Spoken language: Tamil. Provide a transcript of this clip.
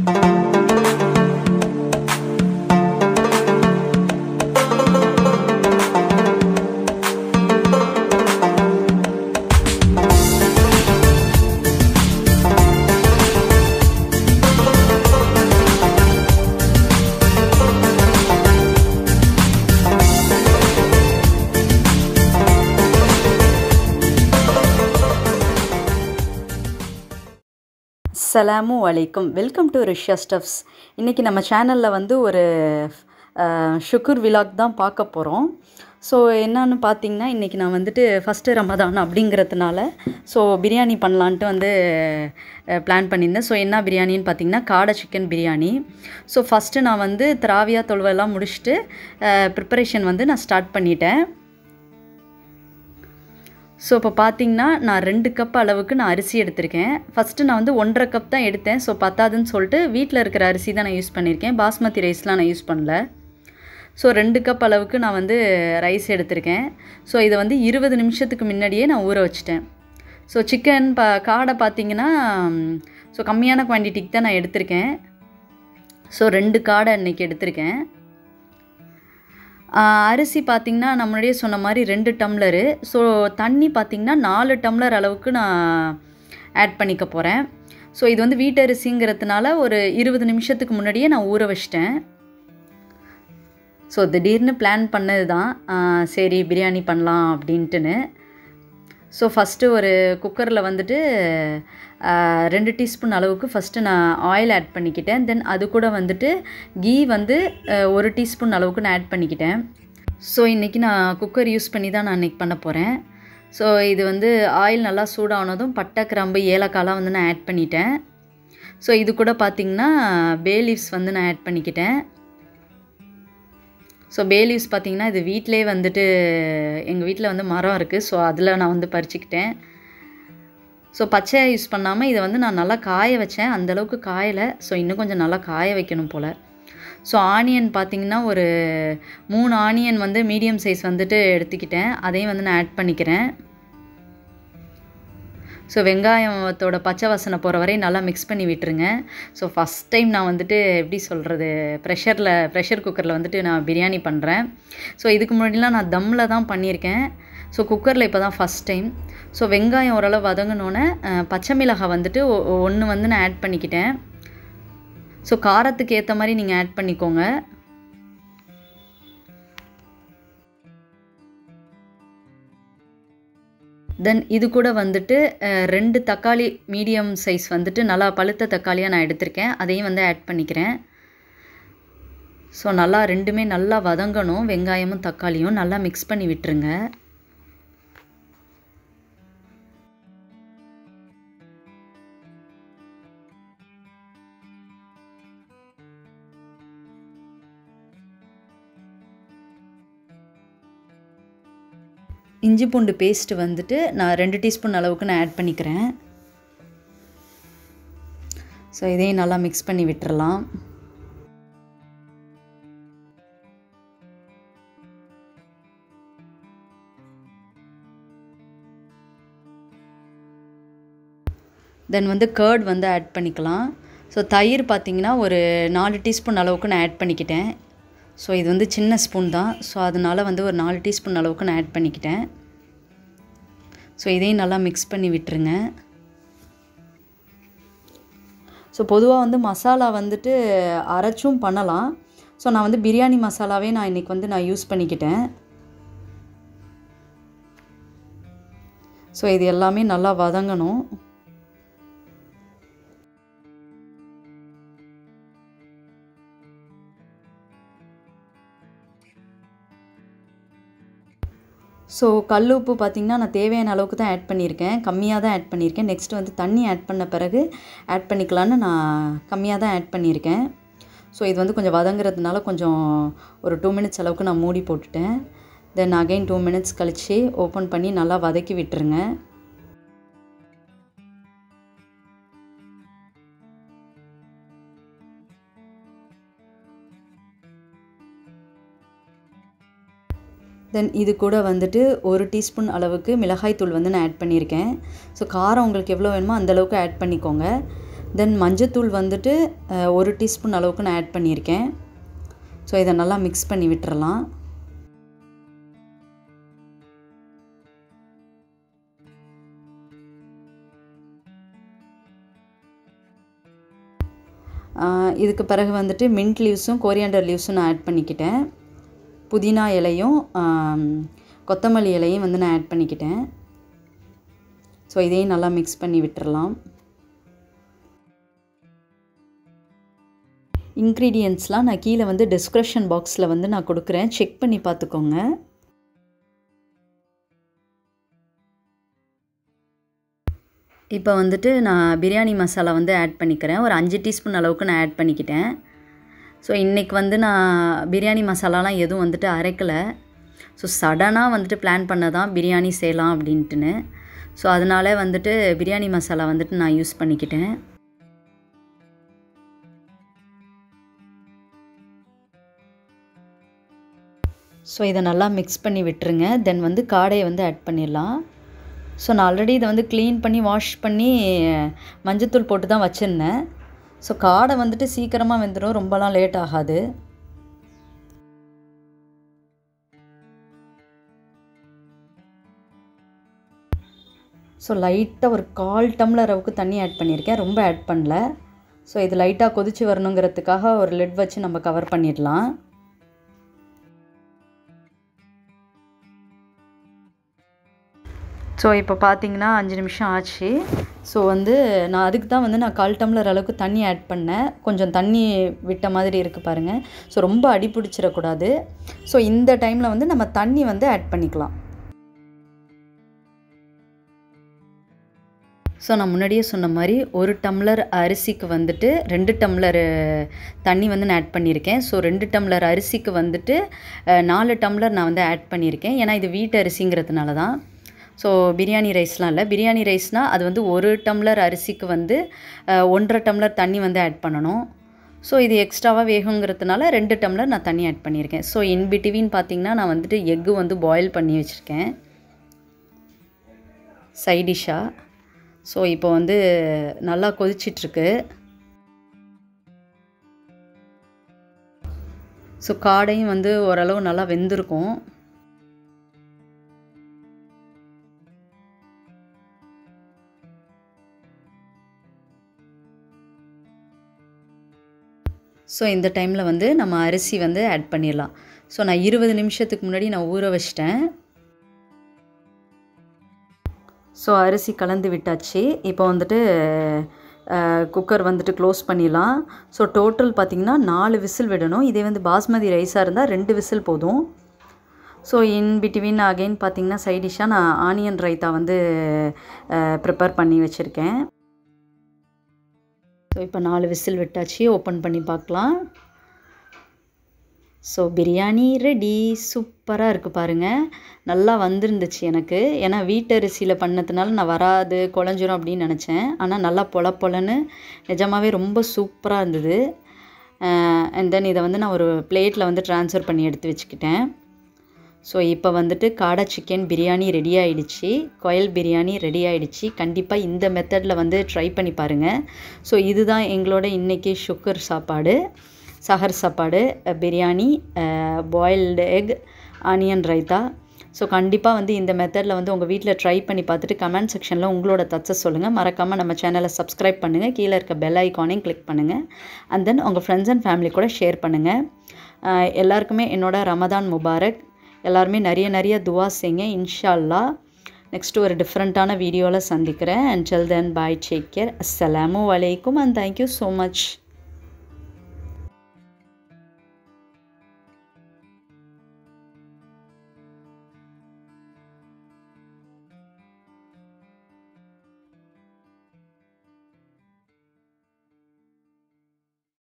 அஸ்ஸலாமு அலைக்கும் வெல்கம் டு ரிஷ்யா ஸ்டப்ஸ் இன்றைக்கி நம்ம சேனலில் வந்து ஒரு அஹ், ஷுக்குர் விலாக் தான் பார்க்க போகிறோம் ஸோ என்னன்னு பார்த்தீங்கன்னா இன்றைக்கி நான் வந்துட்டு ஃபஸ்ட்டு ரமதான் அப்படிங்கிறதுனால ஸோ பிரியாணி பண்ணலான்ட்டு வந்து பிளான் பண்ணியிருந்தேன் ஸோ என்ன பிரியாணின்னு பார்த்தீங்கன்னா காடை சிக்கன் பிரியாணி ஸோ ஃபஸ்ட்டு நான் வந்து திராவியா தொழுவெல்லாம் முடிச்சுட்டு ப்ரிப்பரேஷன் வந்து நான் ஸ்டார்ட் பண்ணிட்டேன் ஸோ இப்போ பார்த்தீங்கன்னா நான் ரெண்டு கப் அளவுக்கு நான் அரிசி எடுத்திருக்கேன் ஃபஸ்ட்டு நான் வந்து ஒன்றரை கப் தான் எடுத்தேன் ஸோ பத்தாதுன்னு சொல்லிட்டு வீட்டில் இருக்கிற அரிசி தான் நான் யூஸ் பண்ணியிருக்கேன் பாஸ்மதி ரைஸ்லாம் நான் யூஸ் பண்ணல ஸோ ரெண்டு கப் அளவுக்கு நான் வந்து ரைஸ் எடுத்திருக்கேன் ஸோ இதை வந்து இருபது நிமிஷத்துக்கு முன்னாடியே நான் ஊற வச்சிட்டேன் ஸோ சிக்கன் பா காடை பார்த்தீங்கன்னா ஸோ கம்மியான குவான்டிட்டிக்கு தான் நான் எடுத்திருக்கேன் ஸோ ரெண்டு காடை அன்னைக்கு எடுத்திருக்கேன் ஆஹ் அரிசி பார்த்திங்கன்னா நான் முன்னாடியே சொன்ன மாதிரி ரெண்டு டம்ளரு ஸோ தண்ணி பார்த்திங்கன்னா நாலு டம்ளர் அளவுக்கு நான் ஆட் பண்ணிக்க போகிறேன் ஸோ இது வந்து வீட்டரிசிங்கிறதுனால ஒரு இருபது நிமிஷத்துக்கு முன்னாடியே நான் ஊற வச்சிட்டேன் ஸோ திடீர்னு பிளான் பண்ணது தான் ஆஹ் சரி பிரியாணி பண்ணலாம் அப்படின்ட்டுன்னு ஸோ ஃபஸ்ட்டு ஒரு குக்கரில் வந்துட்டு ஆஹ், ரெண்டு டீஸ்பூன் அளவுக்கு ஃபஸ்ட்டு நான் ஆயில் ஆட் பண்ணிக்கிட்டேன் தென் அது கூட வந்துட்டு கீ வந்து ஆஹ், ஒரு டீஸ்பூன் அளவுக்கு நான் ஆட் பண்ணிக்கிட்டேன் ஸோ இன்றைக்கி நான் குக்கர் யூஸ் பண்ணி தான் நான் இன்றைக்கி பண்ண போகிறேன் ஸோ இது வந்து ஆயில் நல்லா சூடானதும் பட்டை கிராம்பு ஏலக்காய்லாம் வந்து நான் ஆட் பண்ணிட்டேன் ஸோ இது கூட பார்த்திங்கன்னா பே லீவ்ஸ் வந்து நான் ஆட் பண்ணிக்கிட்டேன் ஸோ பே லீவ்ஸ் பார்த்தீங்கன்னா இது வீட்டிலே வந்துட்டு எங்கள் வீட்டில் வந்து மரம் இருக்குது ஸோ அதில் நான் வந்து பறிச்சுக்கிட்டேன் ஸோ பச்சையாக யூஸ் பண்ணாமல் இதை வந்து நான் நல்லா காய வச்சேன் அந்தளவுக்கு காயலை ஸோ இன்னும் கொஞ்சம் நல்லா காய வைக்கணும் போல் ஸோ ஆனியன் பார்த்தீங்கன்னா ஒரு மூணு ஆனியன் வந்து மீடியம் சைஸ் வந்துட்டு எடுத்துக்கிட்டேன் அதையும் வந்து நான் ஆட் பண்ணிக்கிறேன் ஸோ வெங்காயத்தோட பச்சை வாசனை போகிற வரையும் நல்லா மிக்ஸ் பண்ணி விட்டுருங்க ஸோ ஃபஸ்ட் டைம் நான் வந்துட்டு எப்படி சொல்கிறது ப்ரெஷரில் ப்ரெஷர் குக்கரில் வந்துட்டு நான் பிரியாணி பண்ணுறேன் ஸோ இதுக்கு முன்னாடிலாம் நான் தம்மில் தான் பண்ணியிருக்கேன் ஸோ குக்கரில் இப்போ தான் ஃபஸ்ட் டைம் ஸோ வெங்காயம் ஓரளவு வதங்கினோன்னே அஹ், பச்சை மிளகாய் வந்துட்டு ஒன்று வந்து நான் ஆட் பண்ணிக்கிட்டேன் ஸோ காரத்துக்கு ஏற்ற மாதிரி நீங்கள் ஆட் பண்ணிக்கோங்க தென் இது கூட வந்துட்டு அஹ், ரெண்டு தக்காளி மீடியம் சைஸ் வந்துட்டு நல்லா பழுத்த தக்காளியாக நான் எடுத்திருக்கேன் அதையும் வந்து ஆட் பண்ணிக்கிறேன் ஸோ நல்லா ரெண்டுமே நல்லா வதங்கணும் வெங்காயமும் தக்காளியும் நல்லா மிக்ஸ் பண்ணி விட்டுருங்க இஞ்சி பூண்டு பேஸ்ட்டு வந்துட்டு நான் ரெண்டு டீஸ்பூன் அளவுக்கு நான் ஆட் பண்ணிக்கிறேன் ஸோ இதையும் நல்லா மிக்ஸ் பண்ணி விட்டுறலாம் தென் வந்து கேர்ட் வந்து ஆட் பண்ணிக்கலாம் ஸோ தயிர் பார்த்தீங்கன்னா ஒரு நாலு டீஸ்பூன் அளவுக்கு நான் ஆட் பண்ணிக்கிட்டேன் ஸோ இது வந்து சின்ன ஸ்பூன் தான் ஸோ அதனால் வந்து ஒரு நாலு டீஸ்பூன் அளவுக்கு நான் ஆட் பண்ணிக்கிட்டேன் ஸோ இதையும் நல்லா மிக்ஸ் பண்ணி விட்டுருங்க ஸோ பொதுவாக வந்து மசாலா வந்துட்டு அரைச்சும் பண்ணலாம் ஸோ நான் வந்து பிரியாணி மசாலாவே நான் இன்றைக்கி வந்து நான் யூஸ் பண்ணிக்கிட்டேன் ஸோ இது எல்லாமே நல்லா வதங்கணும் ஸோ கல் உப்பு பார்த்திங்கன்னா நான் தேவையான அளவுக்கு தான் ஆட் பண்ணியிருக்கேன் கம்மியாக தான் ஆட் பண்ணியிருக்கேன் நெக்ஸ்ட் வந்து தண்ணி ஆட் பண்ண பிறகு ஆட் பண்ணிக்கலான்னு நான் கம்மியாக தான் ஆட் பண்ணியிருக்கேன் ஸோ இது வந்து கொஞ்சம் வதங்குறதுனால கொஞ்சம் ஒரு டூ மினிட்ஸ் அளவுக்கு நான் மூடி போட்டுட்டேன் தென் அகைன் டூ மினிட்ஸ் கழித்து ஓப்பன் பண்ணி நல்லா வதக்கி விட்டுருங்க தென் இது கூட வந்துட்டு ஒரு டீஸ்பூன் அளவுக்கு மிளகாய் தூள் வந்து நான் ஆட் பண்ணியிருக்கேன் ஸோ காரம் உங்களுக்கு எவ்வளோ வேணுமோ அந்த அளவுக்கு ஆட் பண்ணிக்கோங்க தென் மஞ்சத்தூள் வந்துட்டு அஹ், ஒரு டீஸ்பூன் அளவுக்கு நான் ஆட் பண்ணியிருக்கேன் ஸோ இதை நல்லா மிக்ஸ் பண்ணி விட்டுறலாம் ஆஹ் இதுக்கு பிறகு வந்துட்டு மின்ட் லீவ்ஸும் கோரியாண்டர் லீவ்ஸும் நான் ஆட் பண்ணிக்கிட்டேன் புதினா இலையும் ஆம், கொத்தமல்லி இலையும் வந்து நான் ஆட் பண்ணிக்கிட்டேன் ஸோ இதையும் நல்லா மிக்ஸ் பண்ணி விட்டுறலாம் இன்க்ரீடியன்ட்ஸ்லாம் நான் கீழே வந்து டிஸ்கிரிப்ஷன் பாக்ஸில் வந்து நான் கொடுக்குறேன் செக் பண்ணி பார்த்துக்கோங்க இப்போ வந்துட்டு நான் பிரியாணி மசாலா வந்து ஆட் பண்ணிக்கிறேன் ஒரு அஞ்சு டீஸ்பூன் அளவுக்கு நான் ஆட் பண்ணிக்கிட்டேன் ஸோ இன்றைக்கி வந்து நான் பிரியாணி மசாலாலாம் எதுவும் வந்துட்டு அரைக்கலை ஸோ சடனாக வந்துட்டு பிளான் பண்ண தான் பிரியாணி செய்யலாம் அப்படின்ட்டுன்னு ஸோ அதனால வந்துட்டு பிரியாணி மசாலா வந்துட்டு நான் யூஸ் பண்ணிக்கிட்டேன் ஸோ இதை நல்லா மிக்ஸ் பண்ணி விட்டுருங்க தென் வந்து காடையை வந்து ஆட் பண்ணிடலாம் ஸோ நான் ஆல்ரெடி இதை வந்து க்ளீன் பண்ணி வாஷ் பண்ணி மஞ்சத்தூள் போட்டு தான் வச்சுருந்தேன் ஸோ காடை வந்துட்டு சீக்கிரமாக வெந்துடும் ரொம்பலாம் லேட் ஆகாது ஸோ லைட்டாக ஒரு கால் டம்ளர் அளவுக்கு தண்ணி ஆட் பண்ணியிருக்கேன் ரொம்ப ஆட் பண்ணல ஸோ இது லைட்டாக கொதிச்சு வரணுங்கிறதுக்காக ஒரு லெட் வச்சு நம்ம கவர் பண்ணிடலாம் ஸோ இப்போ பார்த்தீங்கன்னா அஞ்சு நிமிஷம் ஆச்சு ஸோ வந்து நான் அதுக்கு தான் வந்து நான் கால் டம்ளர் அளவுக்கு தண்ணி ஆட் பண்ணேன் கொஞ்சம் தண்ணி விட்ட மாதிரி இருக்குது பாருங்கள் ஸோ ரொம்ப அடி பிடிச்சிடக்கூடாது ஸோ இந்த டைமில் வந்து நம்ம தண்ணி வந்து ஆட் பண்ணிக்கலாம் ஸோ நான் முன்னாடியே சொன்ன மாதிரி ஒரு டம்ளர் அரிசிக்கு வந்துட்டு ரெண்டு டம்ளர் தண்ணி வந்து நான் ஆட் பண்ணியிருக்கேன் ஸோ ரெண்டு டம்ளர் அரிசிக்கு வந்துட்டு அஹ், நாலு டம்ளர் நான் வந்து ஆட் பண்ணியிருக்கேன் ஏன்னா இது வீட்டு அரிசிங்கிறதுனால தான் ஸோ பிரியாணி ரைஸ்லாம் இல்லை பிரியாணி ரைஸ்னால் அது வந்து ஒரு டம்ளர் அரிசிக்கு வந்து அஹ், ஒன்றரை டம்ளர் தண்ணி வந்து ஆட் பண்ணணும் ஸோ இது எக்ஸ்ட்ராவாக வேகுங்கிறதுனால ரெண்டு டம்ளர் நான் தண்ணி ஆட் பண்ணியிருக்கேன் ஸோ இன் பிட்வீன் பார்த்தீங்கன்னா நான் வந்துட்டு எக்கு வந்து பாயில் பண்ணி வச்சுருக்கேன் சைடிஷ்ஷாக ஸோ இப்போ வந்து நல்லா கொதிச்சிட்ருக்கு ஸோ காடையும் வந்து ஓரளவு நல்லா வெந்திருக்கும் ஸோ இந்த டைமில் வந்து நம்ம அரிசி வந்து ஆட் பண்ணிடலாம் ஸோ நான் இருபது நிமிஷத்துக்கு முன்னாடி நான் ஊற வச்சிட்டேன் ஸோ அரிசி கலந்து விட்டாச்சு இப்போ வந்துட்டு குக்கர் வந்துட்டு க்ளோஸ் பண்ணிடலாம் ஸோ டோட்டல் பார்த்திங்கன்னா நாலு விசில் விடணும் இதே வந்து பாஸ்மதி ரைஸாக இருந்தால் ரெண்டு விசில் போதும் ஸோ இன் பிட்வீன் அகைன் பார்த்திங்கன்னா சைடிஷ்ஷாக நான் ஆனியன் ரைத்தா வந்து ப்ரிப்பேர் பண்ணி வச்சுருக்கேன் ஸோ இப்போ நாலு விசில் விட்டாச்சு ஓப்பன் பண்ணி பார்க்கலாம் ஸோ பிரியாணி ரெடி சூப்பராக இருக்குது பாருங்கள் நல்லா வந்திருந்துச்சு எனக்கு ஏன்னா வீட்டரிசியில் பண்ணதுனால நான் வராது குழஞ்சிரும் அப்படின்னு நினச்சேன் ஆனால் நல்லா பொல பொலன்னு நிஜமாகவே ரொம்ப சூப்பராக இருந்தது அண்ட் தென் இதை வந்து நான் ஒரு பிளேட்டில் வந்து ட்ரான்ஸ்ஃபர் பண்ணி எடுத்து வச்சுக்கிட்டேன் ஸோ இப்போ வந்துட்டு காடை சிக்கன் பிரியாணி ரெடி ஆயிடுச்சு கோயல் பிரியாணி ரெடி ஆயிடுச்சு கண்டிப்பாக இந்த மெத்தடில் வந்து ட்ரை பண்ணி பாருங்கள் ஸோ இதுதான் எங்களோட இன்றைக்கி சுகர் சாப்பாடு சஹர் சாப்பாடு அஹ், biryani boiled egg onion raita so கண்டிப்பாக வந்து இந்த மெத்தடில் வந்து உங்கள் வீட்டில் ட்ரை பண்ணி பார்த்துட்டு கமெண்ட் செக்ஷனில் உங்களோட தச்சை சொல்லுங்கள் மறக்காமல் நம்ம சேனலை சப்ஸ்கிரைப் பண்ணுங்கள் கீழே இருக்க பெல் ஐக்கானையும் கிளிக் பண்ணுங்கள் அண்ட் தென் உங்கள் ஃப்ரெண்ட்ஸ் அண்ட் ஃபேமிலி கூட ஷேர் பண்ணுங்கள் அஹ், எல்லாருக்குமே என்னோட ரமதான் முபாரக் எல்லாருமே நிறைய நிறைய துவா செய்யுங்க இன்ஷா அல்லாஹ் நெக்ஸ்ட் ஒரு டிஃப்ரெண்ட்டான வீடியோவில் சந்திக்கிறேன் and till then bye take care அஸ்ஸலாமு அலைக்கும் அண்ட் தேங்க்யூ ஸோ மச்